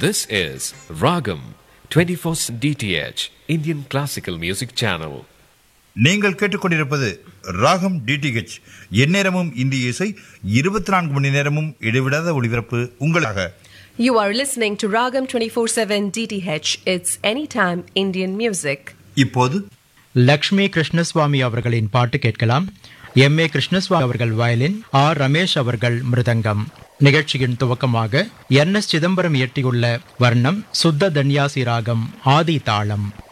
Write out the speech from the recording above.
This is Ragam 24 DTH Indian Classical Music Channel. நீங்கள் கேட்டுக்கொண்டிருப்பது ராகம் டிடிஹெச் எந்நேரமும் இந்திய இசை இருபத்தி நான்கு மணி நேரமும் இடைவிடாத ஒளிபரப்பு உங்களுக்காக You are listening to Ragam 24/7 DTH. It's anytime Indian music. இப்போது லக்ஷ்மி கிருஷ்ணசுவாமி அவர்களின் பாட்டு கேட்கலாம் எம் ஏ கிருஷ்ணசுவாமி அவர்கள் வயலின் ஆர் ரமேஷ் அவர்கள் மிருதங்கம் நிகழ்ச்சியின் துவக்கமாக என் எஸ் சிதம்பரம் இயற்றியுள்ள வர்ணம் சுத்த தன்யாசி ராகம் ஆதி தாளம்